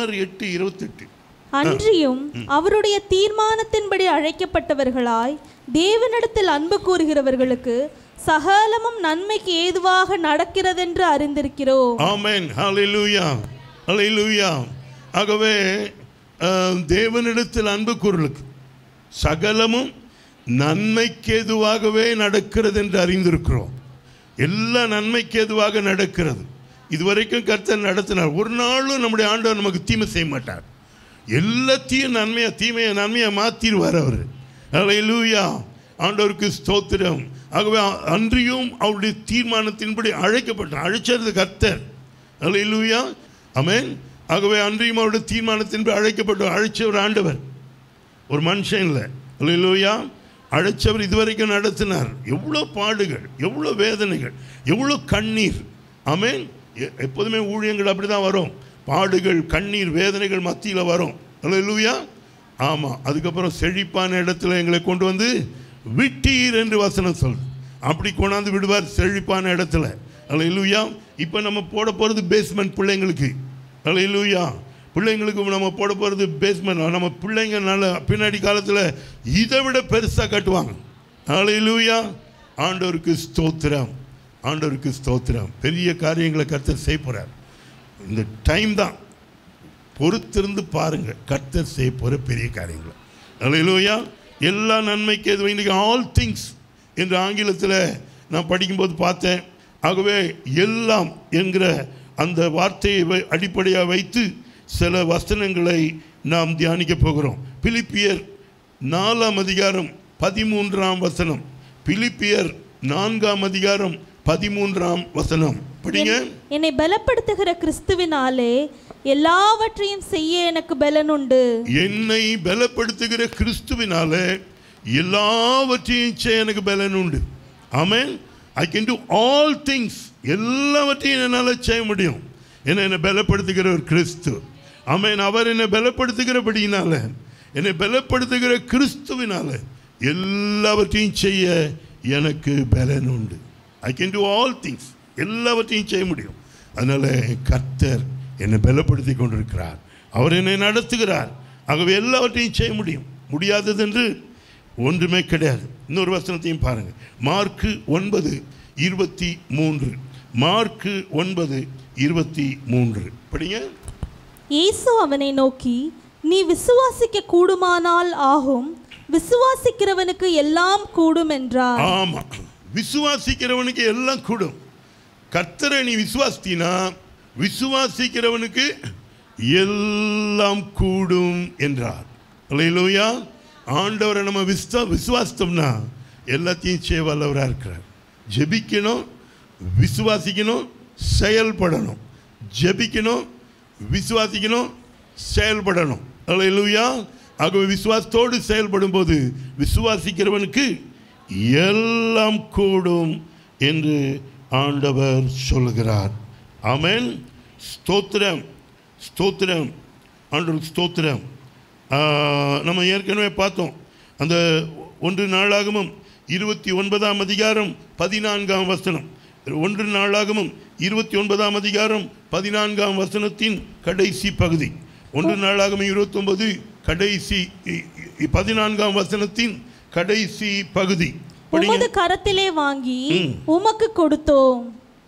பதினாறு எட்டு இருபத்தெட்டு அன்றியும் அவருடைய தீர்மானத்தின்படி அழைக்கப்பட்டவர்களாய் தேவனிடத்தில் அன்பு கூறுகிறவர்களுக்கு சகலமும் நன்மைக்கு ஏதுவாக நடக்கிறதென்று அறிந்திருக்கிறோம் ஆமென் ஹalleluya ஹalleluya ஆகவே அஹ், தேவனிடத்தில் அன்பு கூறலுக்கு சகலமும் நன்மைக்கு எதுவாகவே நடக்கிறது என்று அறிந்திருக்கிறோம் எல்லா நன்மைக்கு எதுவாக நடக்கிறது இதுவரைக்கும் கர்த்தர் நடத்தினார் ஒரு நாளும் நம்முடைய ஆண்டவர் நமக்கு தீமை செய்ய மாட்டார் எல்லாத்தையும் நன்மையா தீமையை நன்மையை மாற்றிடுவார் அவர் ஹalleluya ஆண்டவருக்கு ஸ்தோத்திரம் ஆகவே அன்றியும் அவருடைய தீர்மானத்தின்படி அழைக்கப்பட்டார் அழைச்சது கர்த்தர் ஹalleluya ஆமென் ஆகவே அன்றியும் அவருடைய தீர்மானத்தின்படி அழைக்கப்பட்ட அழைச்சவர் ஆண்டவர் ஒரு மனுஷன் இல்லை ஹalleluya அழைச்சவர் இதுவரைக்கும் நடத்தினார் எவ்வளோ பாடுகள் எவ்வளோ வேதனைகள் எவ்வளோ கண்ணீர் ஆமென் எ- எப்போதுமே ஊழியங்கள் அப்படி தான் வரும் பாடுகள் கண்ணீர் வேதனைகள் மத்தியில் வரும் ஹalleluya ஆமாம் அதுக்கப்புறம் செழிப்பான இடத்துல எங்களை கொண்டு வந்து விட்டீர் என்று வசனம் சொல் அப்படி கொண்டாந்து விடுவார் செழிப்பான இடத்துல ஹalleluya இப்போ நம்ம போட போகிறது பேஸ்மெண்ட் பிள்ளைங்களுக்கு ஹalleluya பிள்ளைங்களுக்கு நம்ம போட போகிறது பேஸ்மெண்ட் நம்ம பிள்ளைங்க நல்ல பின்னாடி காலத்தில் இதை விட பெருசாக கட்டுவாங்க ஹalleluya ஆண்டவருக்கு ஸ்தோத்திரம் ஆண்டவருக்கு ஸ்தோத்திரம் பெரிய காரியங்களை கர்த்தர் செய்ய போகிறார் இந்த டைம் தான் பொறுத்திருந்து பாருங்க கர்த்தர் செய்ய போகிற பெரிய காரியங்களை ஹalleluya எல்லா நன்மைக்கு எது இன்றைக்கி ஆல் திங்ஸ் என்று ஆங்கிலத்தில் நான் படிக்கும்போது பார்த்தேன் ஆகவே எல்லாம் என்கிற அந்த வார்த்தையை வை- அடிப்படையாக வைத்து சில வசனங்களை நாம் தியானிக்க போகிறோம் பிலிப்பியர் நாலாம் அதிகாரம் பதிமூன்றாம் வசனம் பிலிப்பியர் நான்காம் அதிகாரம் பதிமூன்றாம் வசனம் படிங்க என்னை பலப்படுத்துகிற கிறிஸ்துவினாலே எல்லாவற்றையும் செய்ய எனக்கு பலனுண்டு என்னை பலப்படுத்துகிற கிறிஸ்துவினால எல்லாவற்றையும் செய்ய எனக்கு பலன் உண்டு amen I can do all things எல்லாவற்றையும் என்னால் செய்ய முடியும் என்னை என்னை பலப்படுத்துகிற ஒரு கிறிஸ்து ஆமென் அவர் என்னை பலப்படுத்துகிறபடியினால என்னை பலப்படுத்துகிற கிறிஸ்துவினால எல்லாவற்றையும் செய்ய எனக்கு பலன் உண்டு I can do all things எல்லாவற்றையும் செய்ய முடியும் அதனால் கர்த்தர் என்னை பலப்படுத்தி கொண்டிருக்கிறார் அவர் என்னை நடத்துகிறார் ஆகவே எல்லாவற்றையும் செய்ய முடியும் முடியாதது என்று ஒன்றுமே கிடையாது இன்னொரு வசனத்தையும் பாருங்க மார்க்கு ஒன்பது இருபத்தி மூன்று மார்க்கு ஒன்பது இருபத்தி மூன்று படிங்க இயேசு அவனை நோக்கி நீ விசுவாசிக்க கூடுமானால் ஆகும் விசுவாசிக்கிறவனுக்கு எல்லாம் கூடும் என்றார் ஆமா விசுவாசிக்கிறவனுக்கு எல்லாம் கூடும் கர்த்தரை நீ விசுவாசித்தீனா விசுவாசிக்கிறவனுக்கு எல்லாம் கூடும் என்றார் அல்லையிலூயா ஆண்டவரை நம்ம விஸ்வா விசுவாசித்தோம்னா எல்லாத்தையும் செய்ய வல்லவராக இருக்கிறார் ஜெபிக்கணும் விசுவாசிக்கணும் செயல்படணும் ஜெபிக்கணும் விசுவாசிக்கணும் செயல்படணும் அல்லையிலூயா ஆகவே விசுவாசத்தோடு செயல்படும் போது விசுவாசிக்கிறவனுக்கு எல்லாம் கூடும் என்று ஆண்டவர் சொல்லுகிறார் ஆமென் ஸ்தோத்திரம் ஸ்தோத்திரம் ஆண்டவர் ஸ்தோத்திரம் ஆ, நம்ம ஏற்கனவே பார்த்தோம் அந்த ஒன்று நாளாகமும் இருபத்தி ஒன்பதாம் அதிகாரம் பதினான்காம் வசனம் ஒன்று நாளாகமும் இருபத்தி ஒன்பதாம் அதிகாரம் பதினான்காம் வசனத்தின் கடைசி பகுதி ஒன்று நாளாகமும் இருபத்தொன்பது கடைசி இ- இ- பதினான்காம் வசனத்தின் கடைசி பகுதி படிங்க உமது கரத்திலே வாங்கி ம். உமக்கு கொடுத்தோம்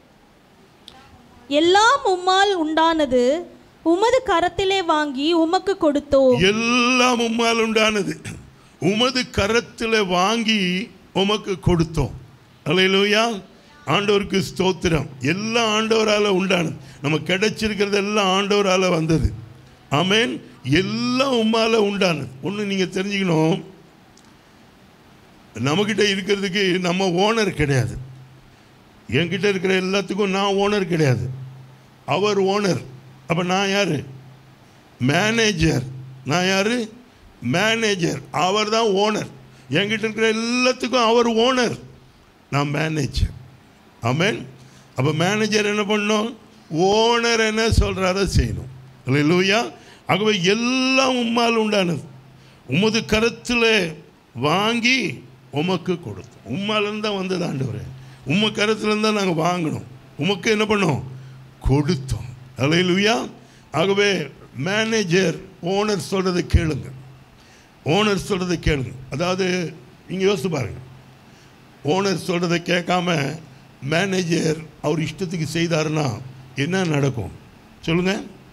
எல்லாம் உம்மால் உண்டானது உமது கரத்திலே வாங்கி உமக்கு கொடுத்தோம் எல்லாம் உம்மால் உண்டானது உமது கரத்தில் வாங்கி உமக்கு கொடுத்தோம் அல்லையிலூயா ஆண்டவருக்கு ஸ்தோத்திரம் எல்லாம் ஆண்டவரால் உண்டானது நம்ம கிடைச்சிருக்கிறது எல்லாம் ஆண்டவரால் வந்தது ஆமென் எல்லாம் உம்மால் உண்டானது ஒன்று நீங்கள் தெரிஞ்சுக்கணும் நம்மக்கிட்ட இருக்கிறதுக்கு நம்ம ஓனர் கிடையாது என்கிட்ட இருக்கிற எல்லாத்துக்கும் நான் ஓனர் கிடையாது அவர் ஓனர் அப்போ நான் யார் மேனேஜர் நான் யார் மேனேஜர் அவர் தான் ஓனர் என்கிட்ட இருக்கிற எல்லாத்துக்கும் அவர் ஓனர் நான் மேனேஜர் ஆமென் அப்போ மேனேஜர் என்ன பண்ணணும் ஓனர் என்ன சொல்கிறாரோ செய்யணும் இல்லையா ஆகவே எல்லாம் உம்மால் உண்டானது உமது கரத்தில் வாங்கி உமக்கு கொடுத்தோம் உம்மாலேருந்து தான் வந்தது ஆண்டவரே உம்ம கரத்துலேருந்து தான் நாங்கள் வாங்கினோம் உமக்கு என்ன பண்ணோம் கொடுத்தோம் அல்லையிலுயா ஆகவே மேனேஜர் ஓனர் சொல்கிறத கேளுங்க ஓனர் சொல்கிறத கேளுங்க அதாவது நீங்கள் யோசிச்சு பாருங்க ஓனர் சொல்கிறத கேட்காம மேனேஜர் அவர் இஷ்டத்துக்கு செய்தாருன்னா என்ன நடக்கும் சொல்லுங்க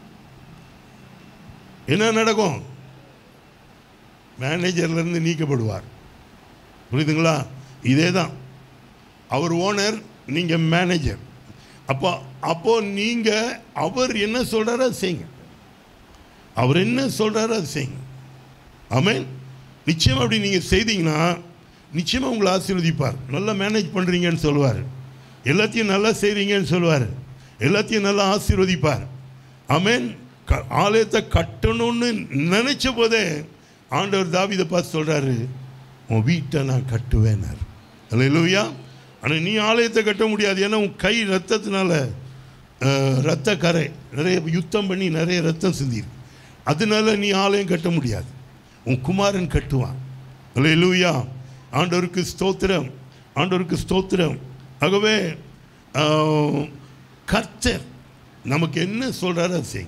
என்ன நடக்கும் மேனேஜர்லேருந்து நீக்கப்படுவார் புரியுதுங்களா இதே தான் அவர் ஓனர் நீங்கள் மேனேஜர் அப்போ அப்போ நீங்கள் அவர் என்ன சொல்கிறாரோ அதை செய்யுங்க அவர் என்ன சொல்கிறாரோ அதை செய்யுங்க ஆமென் நிச்சயம் அப்படி நீங்கள் செய்தீங்கன்னா நிச்சயமாக உங்களை ஆசீர்வதிப்பார் நல்லா மேனேஜ் பண்ணுறீங்கன்னு சொல்லுவார் எல்லாத்தையும் நல்லா செய்கிறீங்கன்னு சொல்லுவார் எல்லாத்தையும் நல்லா ஆசீர்வதிப்பார் ஆமென் க ஆலயத்தை கட்டணும்னு நினச்ச போதே ஆண்டவர் தாவிதை பார்த்து சொல்கிறாரு உன் வீட்டை நான் கட்டுவேனார் அல்லையா ஆனால் நீ ஆலயத்தை கட்ட முடியாது ஏன்னா உன் கை ரத்தத்தினால அஹ், ரத்த கரை நிறைய யுத்தம் பண்ணி நிறைய ரத்தம் சிந்திருக்கு அதனால நீ ஆலயம் கட்ட முடியாது உன் குமாரன் கட்டுவான் அல்லேலூயா ஆண்டவருக்கு ஸ்தோத்திரம் ஆண்டவருக்கு ஸ்தோத்திரம் ஆகவே ஆஹ், கர்த்தர் நமக்கு என்ன சொல்றாரோ அதை செய்யுங்க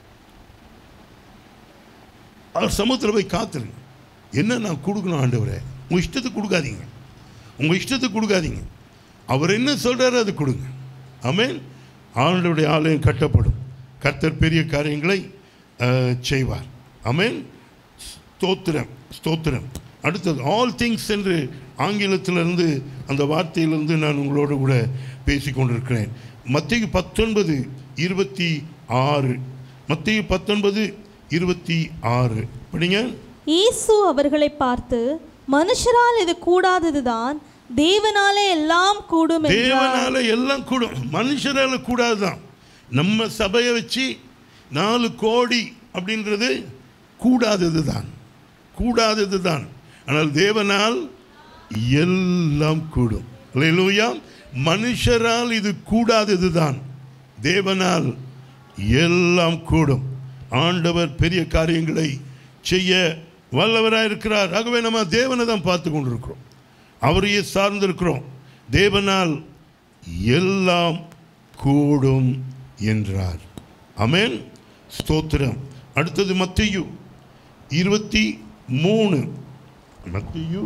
அவர் சமுத்திரம் போய் காத்துருங்க என்ன நான் கொடுக்கணும் ஆண்டவரே உங்கள் இஷ்டத்துக்கு கொடுக்காதீங்க உங்கள் இஷ்டத்துக்கு கொடுக்காதீங்க அவர் என்ன சொல்றாரோ அது கொடுங்க ஆமென் ஆண்டவருடைய ஆலயம் கட்டப்படும் கர்த்தர் பெரிய காரியங்களை அஹ், செய்வார் ஆமென் ஸ்தோத்திரம் ஸ்தோத்திரம் அடுத்தது ஆல் திங்ஸ் என்று ஆங்கிலத்திலிருந்து அந்த வார்த்தையிலிருந்து நான் உங்களோடு கூட பேசி கொண்டிருக்கிறேன் மத்திய பத்தொன்பது இருபத்தி ஆறு மத்திய பத்தொன்பது இருபத்தி ஆறு படிங்க இயேசு அவர்களை பார்த்து மனுஷரால் இது கூடாததுதான் தேவனாலே எல்லாம் கூடும் என்றார் தேவனால எல்லாம் கூடும் மனுஷரால கூடாதுதான் நம்ம சபையை வச்சு நாலு கோடி அப்படின்றது கூடாதது தான் கூடாதது தான் ஆனால் தேவனால் எல்லாம் கூடும் அல்லேலூயா மனுஷரால் இது கூடாதது தான் தேவனால் எல்லாம் கூடும் ஆண்டவர் பெரிய காரியங்களை செய்ய வல்லவராக இருக்கிறார் ஆகவே நம்ம தேவனை தான் பார்த்து கொண்டிருக்கிறோம் அவரையே சார்ந்திருக்கிறோம் தேவனால் எல்லாம் கூடும் என்றார் அமேன் ஸ்தோத்திரம் அடுத்தது மத்தியு இருபத்தி மூணு மத்தியு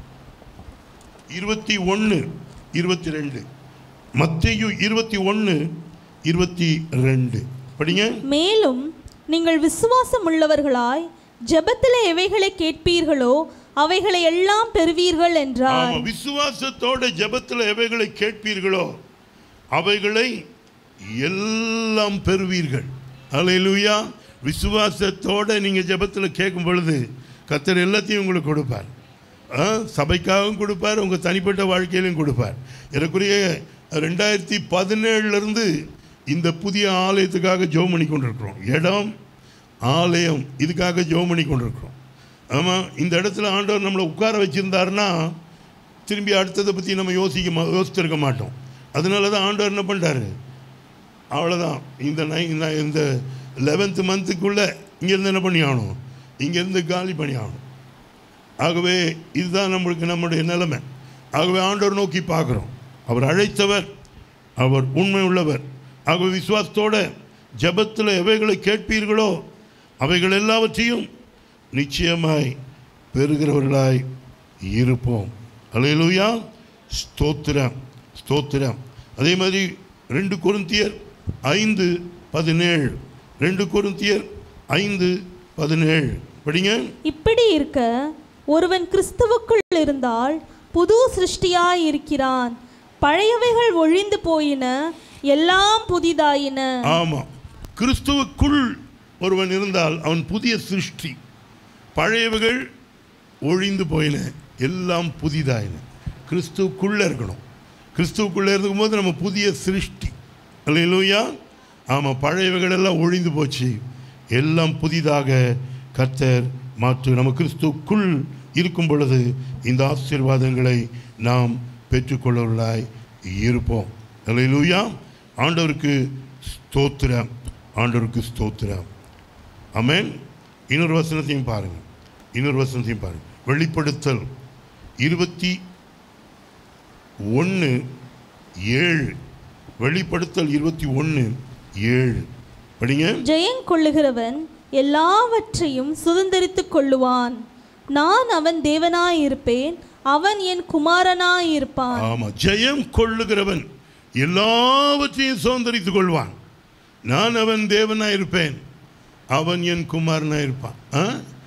இருபத்தி ஒன்று இருபத்தி ரெண்டு மத்தியு இருபத்தி ஒன்று இருபத்தி ரெண்டு படிங்க மேலும் நீங்கள் விசுவாசம் உள்ளவர்களாய் ஜெபத்தில் எவைகளை கேட்பீர்களோ அவைகளை எல்லாம் பெறுவீர்கள் என்றார் ஆமா விசுவாசத்தோட ஜெபத்தில் எவைகளை கேட்பீர்களோ அவைகளை எல்லாம் பெறுவீர்கள் அல்லேலூயா விசுவாசத்தோட நீங்க ஜெபத்தில் கேட்கும் பொழுது கத்தர் எல்லாத்தையும் உங்களுக்கு கொடுப்பார் ஆ, சபைக்காகவும் கொடுப்பார் உங்கள் தனிப்பட்ட வாழ்க்கையிலும் கொடுப்பார் எனக்குரிய ரெண்டாயிரத்தி பதினேழுலேருந்து இந்த புதிய ஆலயத்துக்காக ஜெபம் பண்ணி கொண்டிருக்கிறோம் இடம் ஆலயம் இதுக்காக ஜெபம் பண்ணி கொண்டிருக்கிறோம் ஆமாம் இந்த இடத்துல ஆண்டவர் நம்மளை உட்கார வச்சுருந்தாருன்னா திரும்பி அடுத்ததை பற்றி நம்ம யோசிக்க மா யோசிச்சிருக்க மாட்டோம் அதனால தான் ஆண்டவர் என்ன பண்ணிட்டாரு அவ்வளோதான் இந்த நை இந்த- இந்த லெவன்த்து மந்த்துக்குள்ளே இங்கேருந்து என்ன பண்ணி ஆகணும் இங்கேருந்து காலி பண்ணி ஆகணும் ஆகவே இதுதான் நம்மளுக்கு நம்முடைய நிலைமை ஆகவே ஆண்டவர் நோக்கி பார்க்குறோம் அவர் அழைத்தவர் அவர் உண்மை உள்ளவர் ஆகவே விசுவாசத்தோட ஜெபத்தில் எவைகளை கேட்பீர்களோ அவைகள் எல்லாவற்றையும் நிச்சயமாய் பெறுகிறவர்களாய் இருப்போம் அல்லேலூயா ஸ்தோத்திரம் ஸ்தோத்திரம் அதே மாதிரி ரெண்டு கொரிந்தியர் ஐந்து பதினேழு ரெண்டு கொரிந்தியர் ஐந்து பதினேழு படிங்க இப்படி இருக்க ஒருவன் கிறிஸ்துவுக்குள் இருந்தால் புது சிருஷ்டியாய் இருக்கிறான் பழையவைகள் ஒழிந்து போயின எல்லாம் புதிதாயின ஆமாம் கிறிஸ்துவுக்குள் ஒருவன் இருந்தால் அவன் புதிய சிருஷ்டி பழையவைகள் ஒழிந்து போயின எல்லாம் புதிதாயின கிறிஸ்துவுக்குள்ளே இருக்கணும் கிறிஸ்துவுக்குள்ளே இருக்கும்போது நம்ம புதிய சிருஷ்டி அல்லையிலூயா ஆமாம் பழையவைகள் எல்லாம் ஒழிந்து போச்சு எல்லாம் புதிதாக கர்த்தர் மாற்று நம்ம கிறிஸ்துவுக்குள் இருக்கும் பொழுது இந்த ஆசீர்வாதங்களை நாம் பெற்றுக்கொள்ளவர்களாய் இருப்போம் அல்லையிலூயா ஆண்டவருக்கு ஸ்தோத்திரம் ஆண்டவருக்கு ஸ்தோத்திரம் அமேன் இன்னொரு வசனத்தையும் பாருங்க இன்னொரு வசனத்தையும் பாருங்க வெளிப்படுத்தல் இருபத்தி ஒன்று ஏழு வெளிப்படுத்தல் இருபத்தி ஒன்று ஏழு படிங்க ஜெயம் கொள்ளுகிறவன் எல்லாவற்றையும் சுதந்தரித்துக் கொள்ளுவான் நான் அவன் தேவனாயிருப்பேன் அவன் என் குமாரனாயிருப்பான் ஆமா ஜெயம் கொள்ளுகிறவன் எல்லாவற்றையும் சுதந்திரித்துக் கொள்வான் நான் அவன் தேவனாய் இருப்பேன் அவன் என் குமாரனாய் இருப்பான் ஆ?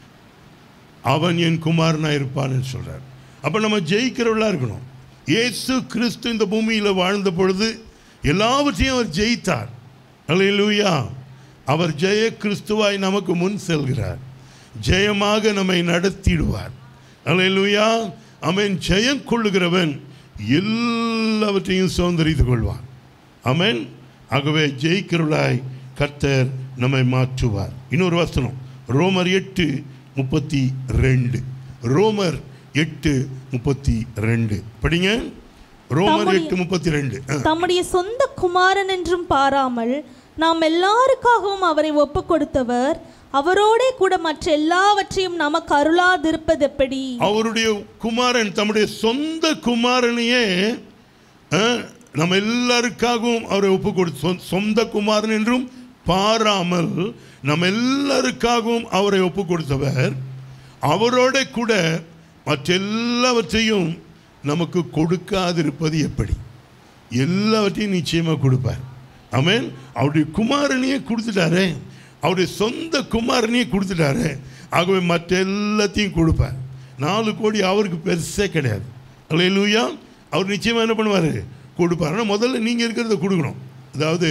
அவன் என் குமாரனாய் இருப்பான்னு சொல்றார் அப்ப நம்ம ஜெயிக்கிறவளா இருக்கணும் இயேசு கிறிஸ்து இந்த பூமியில் வாழ்ந்த பொழுது எல்லாவற்றையும் அவர் ஜெயித்தார் அல்லேலூயா அவர் ஜெய கிறிஸ்துவாய் நமக்கு முன் செல்கிறார் ஜெயமாக நம்மை நடத்திடுவார் அல்லேலூயா அவன் ஜெயம் கொள்ளுகிறவன் எல்லாவற்றையும் சுதந்திரித்துக் கொள்வான் அமேன் ஆகவே ஜெயிக்கிறவளாய் கர்த்தர் நம்மை மாற்றுவார் இன்னொரு வசனம் ரோமர் எட்டு முப்பத்தி ரெண்டு ரோமர் எட்டு முப்பத்தி ரெண்டு படிங்க ரோமர் தம்முடைய- எட்டு முப்பத்தி ரெண்டு தம்முடைய சொந்த குமாரன் என்றும் பாராமல் நாம் எல்லாருக்காகவும் அவரை ஒப்புக் கொடுத்தவர் அவரோடே கூட மற்ற எல்லாவற்றையும் நமக்கு அருளாதிருப்பது எப்படி அவருடைய குமாரன் தம்முடைய சொந்த குமாரனையே அஹ், நம்ம எல்லாருக்காகவும் அவரை ஒப்பு கொடுத்து சொ- சொந்த குமாரன் என்றும் பாராமல் நம்ம எல்லாருக்காகவும் அவரை ஒப்பு கொடுத்தவர் அவரோட கூட மற்ற எல்லாவற்றையும் நமக்கு கொடுக்காதிருப்பது எப்படி எல்லாவற்றையும் நிச்சயமாக கொடுப்பார் ஆமென் அவருடைய குமாரனையே கொடுத்துட்டாரே அவருடைய சொந்த குமாரனையே கொடுத்துட்டாரு ஆகவே மற்ற எல்லாத்தையும் கொடுப்பார் நாலு கோடி அவருக்கு பெருசே கிடையாது அல்லேலூயா அவர் நிச்சயமாக என்ன பண்ணுவார் கொடுப்பார் ஆனால் முதல்ல நீங்கள் இருக்கிறத கொடுக்கணும் அதாவது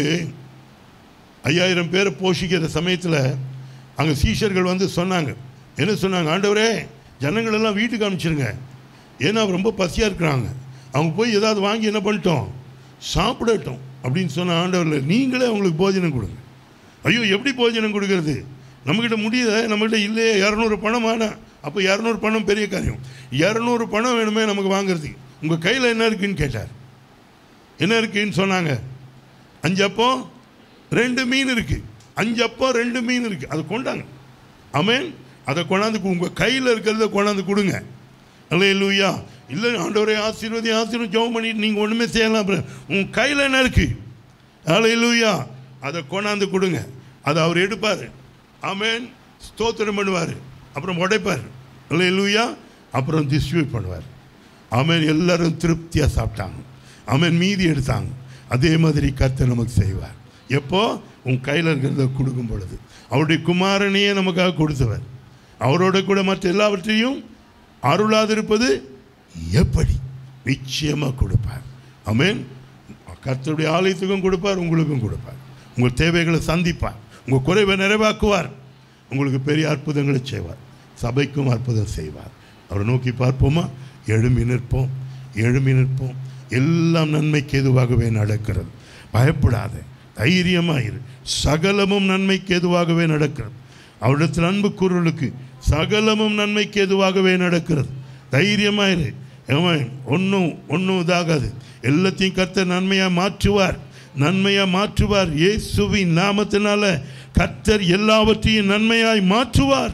ஐயாயிரம் பேரை போஷிக்கிற சமயத்தில் அங்கே சீஷர்கள் வந்து சொன்னாங்க என்ன சொன்னாங்க ஆண்டவரே ஜனங்கள் எல்லாம் வீட்டுக்கு அனுப்பிச்சிருங்க ஏன்னா அவங்க ரொம்ப பசியாக இருக்கிறாங்க அவங்க போய் ஏதாவது வாங்கி என்ன பண்ணிட்டோம் சாப்பிடட்டும் அப்படின்னு சொன்ன ஆண்டவரில் நீங்களே அவங்களுக்கு போஜனம் கொடுங்க ஐயோ எப்படி போஜனம் கொடுக்கறது நம்மக்கிட்ட முடியல நம்மகிட்ட இல்லையே இரநூறு பணம் வேணாம் அப்போ இரநூறு பணம் பெரிய காரியம் இரநூறு பணம் வேணுமே நமக்கு வாங்குறதுக்கு உங்கள் கையில் என்ன இருக்குன்னு கேட்டார் என்ன இருக்குன்னு சொன்னாங்க அஞ்சு அப்போ ரெண்டு மீன் இருக்கு அஞ்சு அப்போ ரெண்டு மீன் இருக்கு அதை கொண்டாங்க ஆமென் அதை கொண்டாந்து உங்கள் கையில் இருக்கிறத கொண்டாந்து கொடுங்க அல்ல லூயா இல்லை ஆண்டவரே ஆசீர்வதி ஆசீர்வதி ஜெபம் பண்ணிட்டு நீங்கள் ஒன்றுமே செய்யலாம் அப்புறம் உன் கையில் என்ன இருக்கு அல்ல லூயா அதை கொண்டாந்து கொடுங்க அதை அவர் எடுப்பார் ஆமென் ஸ்தோத்திரம் பண்ணுவார் அப்புறம் உடைப்பார் அல்ல லூயா அப்புறம் டிஸ்ட்ரிபியூட் பண்ணுவார் ஆமென் எல்லாரும் திருப்தியாக சாப்பிட்டாங்க ஆமென் மீதி எடுத்தாங்க அதே மாதிரி கர்த்தர் நமக்கு செய்வார் எப்போ உன் கையில் இருக்கிறத கொடுக்கும் பொழுது அவருடைய குமாரனையே நமக்காக கொடுத்தவர் அவரோட கூட மற்ற எல்லாவற்றையும் அருளாதிருப்பது எப்படி நிச்சயமாக கொடுப்பார் ஆமென் கர்த்தருடைய ஆலயத்துக்கும் கொடுப்பார் உங்களுக்கும் கொடுப்பார் உங்கள் தேவைகளை சந்திப்பார் உங்கள் குறைவை நிறைவாக்குவார் உங்களுக்கு பெரிய அற்புதங்களை செய்வார் சபைக்கும் அற்புதம் செய்வார் அவரை நோக்கி பார்ப்போமா எழும்பி நிற்போம் எழும்பி நிற்போம் எல்லாம் நன்மைக்கு எதுவாகவே நடக்கிறது பயப்படாத தைரியமாயிரு சகலமும் நன்மைக்கு எதுவாகவே நடக்கிறது அவரிடத்தில் அன்பு கூறுகளுக்கு சகலமும் நன்மைக்கு எதுவாகவே நடக்கிறது தைரியமாயிரு அவன் ஒன்றும் ஒன்றும் இதாகாது எல்லாத்தையும் கர்த்தர் நன்மையாக மாற்றுவார் நன்மையாக மாற்றுவார் இயேசுவின் நாமத்தினால கர்த்தர் எல்லாவற்றையும் நன்மையாய் மாற்றுவார்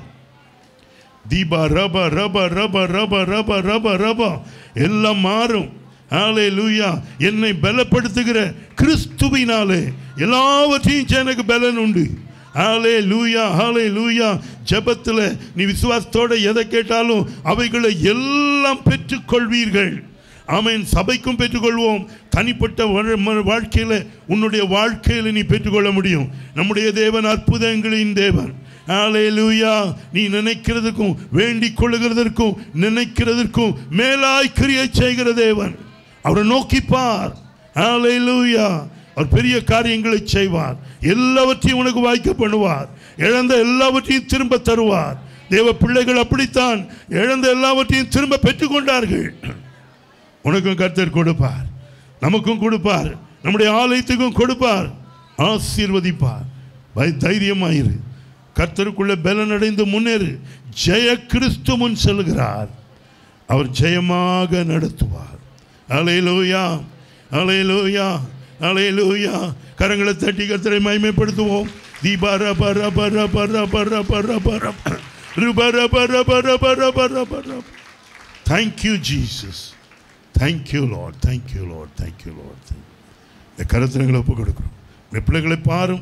தீபா ரப ரப ரப ரப ரப ரப ரப எல்லாம் மாறும் ஆலே லூயா என்னை பலப்படுத்துகிற கிறிஸ்துவினாலே எல்லாவற்றையும் செய்ய எனக்கு பலன் உண்டு ஆலே லூயா ஆலே லூயா ஜெபத்தில் நீ விசுவாசத்தோட எதை கேட்டாலும் அவைகளை எல்லாம் பெற்றுக்கொள்வீர்கள் ஆமென் சபைக்கும் பெற்றுக்கொள்வோம் தனிப்பட்ட வா- ம- வாழ்க்கையில உன்னுடைய வாழ்க்கையில நீ பெற்றுக்கொள்ள முடியும் நம்முடைய தேவன் அற்புதங்களின் தேவன் ஹalleluya நீ நினைக்கிறதுக்கும் வேண்டிக் கொள்ளுகிறதற்கும் நினைக்கிறதற்கும் மேலாய் கிரியை செய்கிற தேவன் அவரை நோக்கி பார் ஹalleluya அவர் பெரிய காரியங்களை செய்வார் எல்லாவற்றையும் உனக்கு வாய்க்க பண்ணுவார் இழந்த எல்லாவற்றையும் திரும்ப தருவார் தேவ பிள்ளைகள் அப்படித்தான் இழந்த எல்லாவற்றையும் திரும்ப பெற்றுக்கொண்டார்கள் உனக்கும் கர்த்தர் கொடுப்பார் நமக்கும் கொடுப்பார் நம்முடைய ஆலயத்துக்கும் கொடுப்பார் ஆசீர்வதிப்பார் பய தைரியமாயிரு கர்த்தருக்குள்ள பலன் அடைந்து முன்னேறு ஜெய கிறிஸ்து முன் செல்கிறார் அவர் ஜெயமாக நடத்துவார் அலையலூயா அலையலூயா அலையலூயா கரங்களை தட்டி கர்த்தரை மகிமைப்படுத்துவோம் தீபா ரப ரப ரப ரப ரப ரப ரப ருப ரப ரப ரப ரப ரப ரப thank you Jesus thank you Lord thank you Lord thank you Lord இந்த கருத்திரங்களை ஒப்பு கொடுக்குறோம் இந்த பிள்ளைகளை பாரும்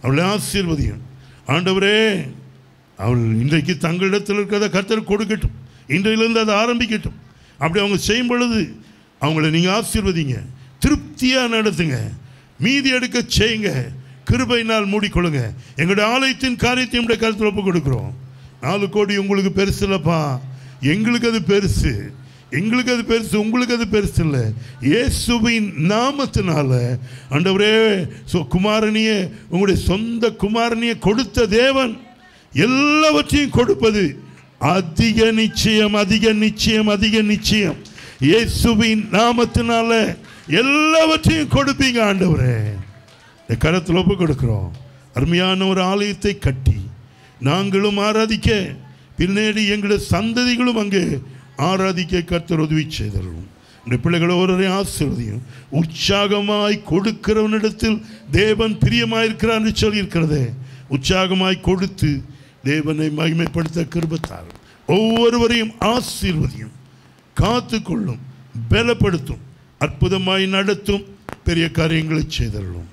அவளை ஆசீர்வதியும் ஆண்டவரே அவள் இன்றைக்கு தங்களிடத்தில் இருக்கிறத கர்த்தர் கொடுக்கட்டும் இன்றையிலிருந்து அதை ஆரம்பிக்கட்டும் அப்படி அவங்க செய்யும் பொழுது அவங்கள நீங்கள் ஆசீர்வதிங்க திருப்தியாக நடத்துங்க மீதி எடுக்க செய்யுங்க கிருபையினால் மூடிக்கொள்ளுங்க எங்களுடைய ஆலயத்தின் காரியத்தை நம்முடைய கருத்தில் ஒப்பு கொடுக்குறோம் நாலு கோடி உங்களுக்கு பெருசு இல்லைப்பா எங்களுக்கு அது பெருசு எங்களுக்கு அது பெருசு உங்களுக்கு அது பெருசு இல்லை இயேசுவின் நாமத்தினால ஆண்டவரே சோ குமாரனியே உங்களுடைய சொந்த குமாரனியை கொடுத்த தேவன் எல்லாவற்றையும் கொடுப்பது அதிக நிச்சயம் அதிக நிச்சயம் அதிக நிச்சயம் இயேசுவின் நாமத்தினால எல்லாவற்றையும் கொடுப்பீங்க ஆண்டவரே இந்த கரத்தில் ஒப்பு கொடுக்கிறோம் அருமையான ஒரு ஆலயத்தை கட்டி நாங்களும் ஆராதிக்க பின்னாடி எங்களுடைய சந்ததிகளும் அங்கே ஆராதிக்க கர்த்தர் உதவி செய்தரும் இந்த பிள்ளைகள் ஒருவரையும் ஆசீர்வதியும் உற்சாகமாய் கொடுக்கிறவனிடத்தில் தேவன் பிரியமாயிருக்கிறார் என்று சொல்லியிருக்கிறதே உற்சாகமாய் கொடுத்து தேவனை மகிமைப்படுத்த கிருபத்தார் ஒவ்வொருவரையும் ஆசீர்வதியும் காத்துக்கொள்ளும் பலப்படுத்தும் அற்புதமாய் நடத்தும் பெரிய காரியங்களை செய்தருளும்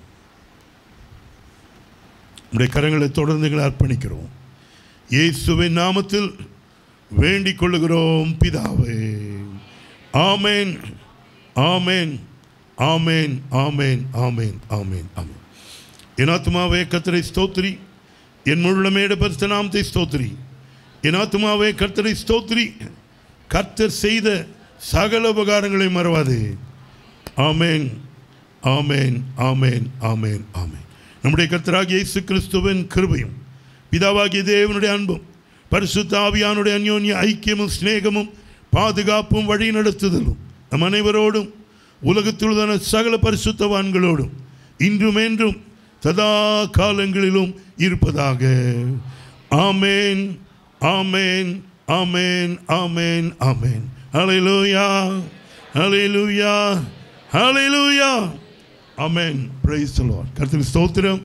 உடைய கரங்களை தொடர்ந்து எங்களை அர்ப்பணிக்கிறோம் இயேசுவின் நாமத்தில் வேண்டிக் கொள்ளுகிறோம் பிதாவே ஆமேன் ஆமேன் ஆமேன் ஆமேன் ஆமேன் ஆமேன் ஆமேன் என் ஆத்மாவே கத்தரை ஸ்தோத்திரி என் முழுமேட பரிசுத்த நாமத்தை ஸ்தோத்திரி என் ஆத்மாவே கர்த்தரை ஸ்தோத்திரி கர்த்தர் செய்த சகல உபகாரங்களை மறவாதே ஆமேன் ஆமேன் ஆமேன் ஆமேன் ஆமேன் நம்முடைய கர்த்தராகிய இயேசு கிறிஸ்துவின் கிருபையும் பிதாவாகிய தேவனுடைய அன்பும் பரிசுத்த ஆவியானுடைய அந்யோன்ய ஐக்கியமும் சிநேகமும் பாதுகாப்பும் வழி நடத்துதலும் நம் அனைவரோடும் உலகத்திலுதான சகல பரிசுத்தவான்களோடும் இன்றும் என்றும் சதா காலங்களிலும் இருப்பதாக ஆமேன் ஆமேன் ஆமேன் ஆமேன் ஆமேன் ஹalleluya ஹalleluya ஹalleluya ஆமென் praise the lord கர்த்தருக்கு ஸ்தோத்திரம்